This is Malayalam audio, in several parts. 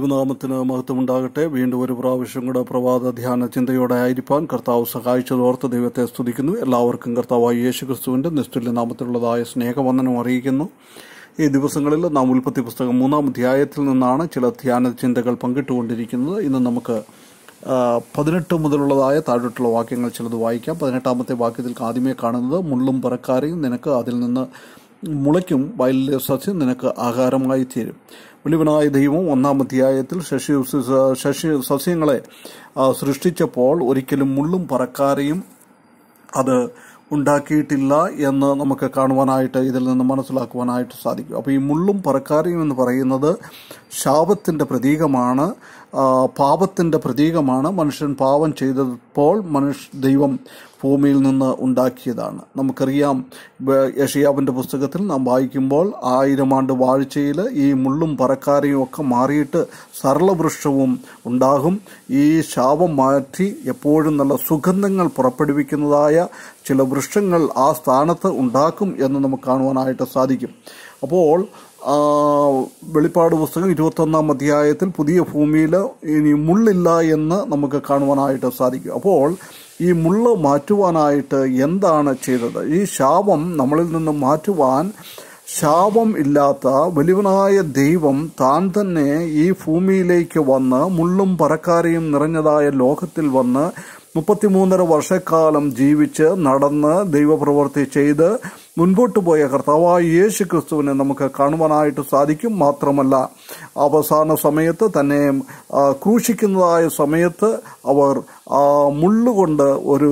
ദൈവനാമത്തിന് മഹത്വമുണ്ടാകട്ടെ വീണ്ടും ഒരു പ്രാവശ്യം കൂടെ പ്രഭാത ധ്യാന ചിന്തയോടെ ആയിരിക്കാൻ കർത്താവ് സഹായിച്ചതോർത്ത് ദൈവത്തെ സ്തുതിക്കുന്നു എല്ലാവർക്കും കർത്താവായ യേശു ക്രിസ്തുവിന്റെ നിസ്തുല്യ നാമത്തിലുള്ളതായ സ്നേഹവന്ദനം അറിയിക്കുന്നു ഈ ദിവസങ്ങളിൽ നാം ഉൽപ്പത്തി പുസ്തകം മൂന്നാം അധ്യായത്തിൽ നിന്നാണ് ചില ധ്യാന ചിന്തകൾ പങ്കിട്ടുകൊണ്ടിരിക്കുന്നത് ഇന്ന് നമുക്ക് ആ, പതിനെട്ട് മുതലുള്ളതായ താഴോട്ടുള്ള വാക്യങ്ങൾ ചിലത് വായിക്കാം പതിനെട്ടാമത്തെ വാക്യത്തിൽ ആദ്യമേ കാണുന്നത് മുള്ളും പറക്കാരെയും നിനക്ക് അതിൽ നിന്ന് മുളയ്ക്കും വയലിലെ സസ്യം നിനക്ക് ആഹാരമായി തീരും വെളിവനായ ദൈവം ഒന്നാം അധ്യായത്തിൽ ശശി ശശി സസ്യങ്ങളെ ആ, സൃഷ്ടിച്ചപ്പോൾ ഒരിക്കലും മുള്ളും പറക്കാരെയും അത് ഉണ്ടാക്കിയിട്ടില്ല എന്ന് നമുക്ക് കാണുവാനായിട്ട് ഇതിൽ നിന്ന് മനസ്സിലാക്കുവാനായിട്ട് സാധിക്കും അപ്പോൾ ഈ മുള്ളും പറക്കാരിയും എന്ന് പറയുന്നത് ശാപത്തിൻ്റെ പ്രതീകമാണ് ആ, പാപത്തിൻ്റെ പ്രതീകമാണ് മനുഷ്യൻ പാപം ചെയ്തപ്പോൾ മനുഷ്യ ദൈവം ഭൂമിയിൽ നിന്ന് ഉണ്ടാക്കിയതാണ് നമുക്കറിയാം വ- യഷിയാവിൻ്റെ പുസ്തകത്തിൽ നാം വായിക്കുമ്പോൾ ആയിരം ആണ്ട് വാഴ്ചയിൽ ഈ മുള്ളും പറക്കാരെയും ഒക്കെ മാറിയിട്ട് സരളവൃക്ഷവും ഉണ്ടാകും ഈ ശാപം മാറ്റി എപ്പോഴും നല്ല സുഗന്ധങ്ങൾ പുറപ്പെടുവിക്കുന്നതായ ചില വൃക്ഷങ്ങൾ ആ സ്ഥാനത്ത് ഉണ്ടാക്കും എന്ന് നമുക്ക് കാണുവാനായിട്ട് സാധിക്കും അപ്പോൾ ആ, വെളിപ്പാട് പുസ്തകം ഇരുപത്തൊന്നാം അധ്യായത്തിൽ പുതിയ ഭൂമിയിൽ ഇനി മുള്ളില്ല എന്ന് നമുക്ക് കാണുവാനായിട്ട് സാധിക്കും അപ്പോൾ ഈ മുള്ള് മാറ്റുവാനായിട്ട് എന്താണ് ചെയ്തത് ഈ ശാപം നമ്മളിൽ നിന്ന് മാറ്റുവാൻ ശാപം ഇല്ലാത്ത വലിയവനായ ദൈവം താൻ തന്നെ ഈ ഭൂമിയിലേക്ക് വന്ന് മുള്ളും പറക്കാരെയും നിറഞ്ഞതായ ലോകത്തിൽ വന്ന് മുപ്പത്തിമൂന്നര വർഷക്കാലം ജീവിച്ച് നടന്ന് ദൈവപ്രവൃത്തി ചെയ്ത് മുൻപോട്ട് പോയ കർത്താവായ യേശു ക്രിസ്തുവിനെ നമുക്ക് കാണുവാനായിട്ട് സാധിക്കും മാത്രമല്ല അവസാന സമയത്ത് തന്നെ ആ, ക്രൂശിക്കുന്നതായ സമയത്ത് അവർ ആ, മുള്ളുകൊണ്ട് ഒരു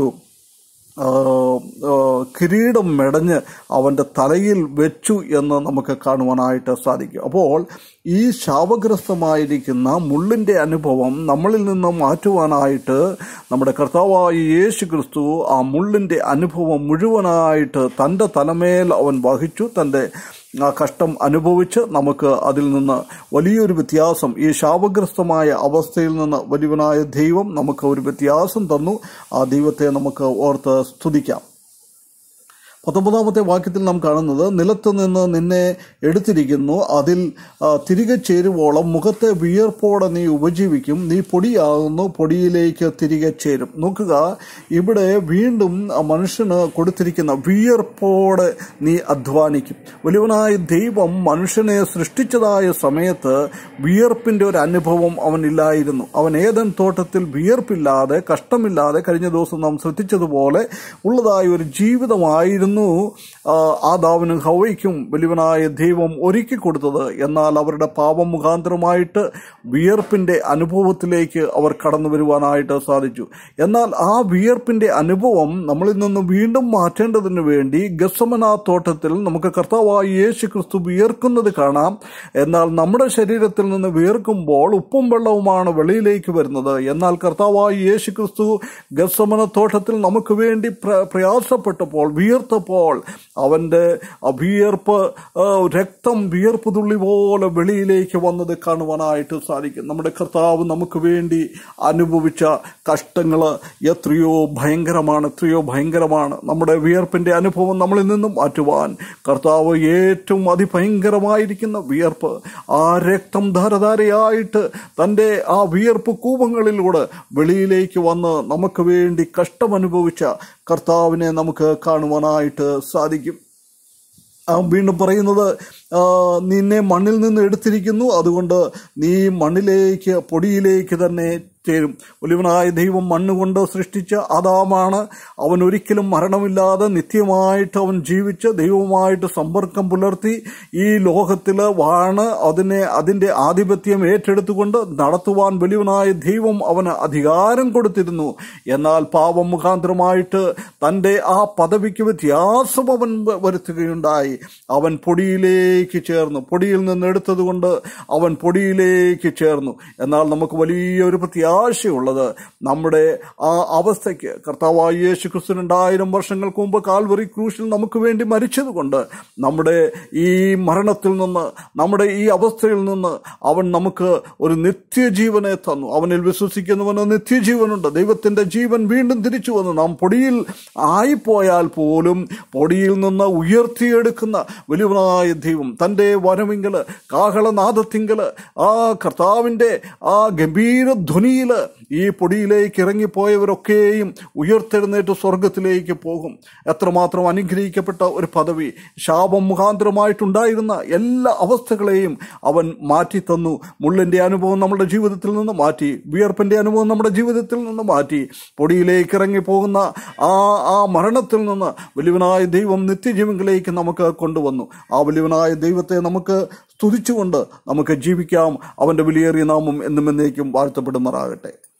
ആ, ആ, കിരീടം മെടഞ്ഞ് അവന്റെ തലയിൽ വെച്ചു എന്ന് നമുക്ക് കാണുവാനായിട്ട് സാധിക്കും അപ്പോൾ ഈ ശാപഗ്രസ്തമായിരിക്കുന്ന മുള്ളിന്റെ അനുഭവം നമ്മളിൽ നിന്ന് മാറ്റുവാനായിട്ട് നമ്മുടെ കർത്താവായ യേശു ക്രിസ്തു ആ മുള്ളിന്റെ അനുഭവം മുഴുവനായിട്ട് തന്റെ തലമേൽ അവൻ വഹിച്ചു തന്റെ ആ കഷ്ടം അനുഭവിച്ച് നമുക്ക് അതിൽ നിന്ന് വലിയൊരു വ്യത്യാസം ഈ ശാപഗ്രസ്തമായ അവസ്ഥയിൽ നിന്ന് വലിയവനായ ദൈവം നമുക്ക് ഒരു വ്യത്യാസം തന്നു ആ ദൈവത്തെ നമുക്ക് ഓർത്ത് സ്തുതിക്കാം പത്തൊമ്പതാമത്തെ വാക്യത്തിൽ നാം കാണുന്നത് നിലത്ത് നിന്ന് നിന്നെ എടുത്തിരിക്കുന്നു അതിൽ ആ, തിരികെ ചേരുവോളം മുഖത്തെ വിയർപ്പോടെ നീ ഉപജീവിക്കും നീ പൊടിയാകുന്നു പൊടിയിലേക്ക് തിരികെ ചേരും നോക്കുക ഇവിടെ വീണ്ടും ആ മനുഷ്യന് കൊടുത്തിരിക്കുന്ന വിയർപ്പോടെ നീ അധ്വാനിക്കും വലിയവനായ ദൈവം മനുഷ്യനെ സൃഷ്ടിച്ചതായ സമയത്ത് വിയർപ്പിന്റെ ഒരു അനുഭവം അവനില്ലായിരുന്നു അവൻ ഏതൻ തോട്ടത്തിൽ വിയർപ്പില്ലാതെ കഷ്ടമില്ലാതെ കഴിഞ്ഞ ദിവസം നാം ശ്രദ്ധിച്ചതുപോലെ ഉള്ളതായ ഒരു ജീവിതമായിരുന്നു ആ, ആദാവിനും ഹവയ്ക്കും വലിയവനായ ദൈവം ഒരുക്കി കൊടുത്തത് എന്നാൽ അവരുടെ പാപം മുഖാന്തരമായിട്ട് വിയർപ്പിന്റെ അനുഭവത്തിലേക്ക് അവർ കടന്നു വരുവാനായിട്ട് സാധിച്ചു എന്നാൽ ആ വിയർപ്പിന്റെ അനുഭവം നമ്മളിൽ നിന്ന് വീണ്ടും മാറ്റേണ്ടതിന് വേണ്ടി ഗസമന തോട്ടത്തിൽ നമുക്ക് കർത്താവായ യേശു ക്രിസ്തു വിയർക്കുന്നത് കാണാം എന്നാൽ നമ്മുടെ ശരീരത്തിൽ നിന്ന് വിയർക്കുമ്പോൾ ഉപ്പും വെള്ളവുമാണ് വെളിയിലേക്ക് വരുന്നത് എന്നാൽ കർത്താവായ യേശു ക്രിസ്തു ഗസമന തോട്ടത്തിൽ നമുക്ക് വേണ്ടി പ്ര- പ്രയാസപ്പെട്ടപ്പോൾ വിയർത്തപ്പോൾ അവന്റെ ആ വിയർപ്പ് ആ, രക്തം വിയർപ്പ് തുള്ളി പോലെ വെളിയിലേക്ക് വന്നത് കാണുവാനായിട്ട് സാധിക്കും നമ്മുടെ കർത്താവ് നമുക്ക് വേണ്ടി അനുഭവിച്ച കഷ്ടങ്ങൾ എത്രയോ ഭയങ്കരമാണ് എത്രയോ ഭയങ്കരമാണ് നമ്മുടെ വിയർപ്പിന്റെ അനുഭവം നമ്മളിൽ നിന്നും മാറ്റുവാൻ കർത്താവ് ഏറ്റവും അതിഭയങ്കരമായിരിക്കുന്ന വിയർപ്പ് ആ രക്തം ധാരധാരയായിട്ട് തൻ്റെ ആ വിയർപ്പ് കൂപങ്ങളിലൂടെ വെളിയിലേക്ക് വന്ന് നമുക്ക് വേണ്ടി കഷ്ടമനുഭവിച്ച കർത്താവിനെ നമുക്ക് കാണുവാനായിട്ട് സാധിക്കും ആ വീണ്ടും പറയുന്നത് ആ, നിന്നെ മണ്ണിൽ നിന്ന് എടുത്തിരിക്കുന്നു അതുകൊണ്ട് നീ മണ്ണിലേക്ക് പൊടിയിലേക്ക് തന്നെ ചേരും ഒലിവനായ ദൈവം മണ്ണുകൊണ്ട് സൃഷ്ടിച്ച അതാമാണ് അവൻ ഒരിക്കലും മരണമില്ലാതെ നിത്യമായിട്ട് അവൻ ജീവിച്ച് ദൈവവുമായിട്ട് സമ്പർക്കം പുലർത്തി ഈ ലോകത്തിൽ വാണ് അതിനെ അതിന്റെ ആധിപത്യം ഏറ്റെടുത്തുകൊണ്ട് നടത്തുവാൻ വലിയവനായ ദൈവം അവന് അധികാരം കൊടുത്തിരുന്നു എന്നാൽ പാപം മുഖാന്തരമായിട്ട് തന്റെ ആ പദവിക്ക് വ്യത്യാസം അവൻ വ- വരുത്തുകയുണ്ടായി അവൻ പൊടിയിലേക്ക് ചേർന്നു പൊടിയിൽ നിന്ന് എടുത്തതുകൊണ്ട് അവൻ പൊടിയിലേക്ക് ചേർന്നു എന്നാൽ നമുക്ക് വലിയൊരു വ്യത്യാസം പ്രത്യാശയുള്ളത് നമ്മുടെ ആ അവസ്ഥയ്ക്ക് കർത്താവായ യേശു ക്രിസ്തു രണ്ടായിരം വർഷങ്ങൾക്ക് മുമ്പ് കാൽവറി ക്രൂശിൽ നമുക്ക് വേണ്ടി മരിച്ചതുകൊണ്ട് നമ്മുടെ ഈ മരണത്തിൽ നിന്ന് നമ്മുടെ ഈ അവസ്ഥയിൽ നിന്ന് അവൻ നമുക്ക് ഒരു നിത്യജീവനെ തന്നു അവനിൽ വിശ്വസിക്കുന്നവന് നിത്യജീവനുണ്ട് ദൈവത്തിന്റെ ജീവൻ വീണ്ടും തിരിച്ചു വന്നു നാം പൊടിയിൽ ആയിപ്പോയാൽ പോലും പൊടിയിൽ നിന്ന് ഉയർത്തിയെടുക്കുന്ന വലിയവനായ ദൈവം തൻ്റെ വരവിങ്കൽ കാഹളനാദത്തിങ്കൽ ആ കർത്താവിൻ്റെ ആ ഗംഭീര ധ്വനിയിൽ ഈ പൊടിയിലേക്ക് ഇറങ്ങിപ്പോയവരൊക്കെയും ഉയർത്തെഴുന്നേറ്റ് സ്വർഗത്തിലേക്ക് പോകും എത്രമാത്രം അനുഗ്രഹിക്കപ്പെട്ട ഒരു പദവി ശാപം മുഖാന്തരമായിട്ടുണ്ടായിരുന്ന എല്ലാ അവസ്ഥകളെയും അവൻ മാറ്റി തന്നു മുള്ളിൻ്റെ അനുഭവം നമ്മുടെ ജീവിതത്തിൽ നിന്ന് മാറ്റി വിയർപ്പിൻ്റെ അനുഭവം നമ്മുടെ ജീവിതത്തിൽ നിന്ന് മാറ്റി പൊടിയിലേക്ക് ഇറങ്ങി പോകുന്ന ആ ആ മരണത്തിൽ നിന്ന് വലിയവനായ ദൈവം നിത്യജീവങ്ങളിലേക്ക് നമുക്ക് കൊണ്ടുവന്നു ആ വലിയവനായ ദൈവത്തെ നമുക്ക് സ്തുതിച്ചുകൊണ്ട് നമുക്ക് ജീവിക്കാം അവൻ്റെ വിലയേറിയ നാമം എന്നും എന്നേക്കും വാഴ്ത്തപ്പെടുമാറാകട്ടെ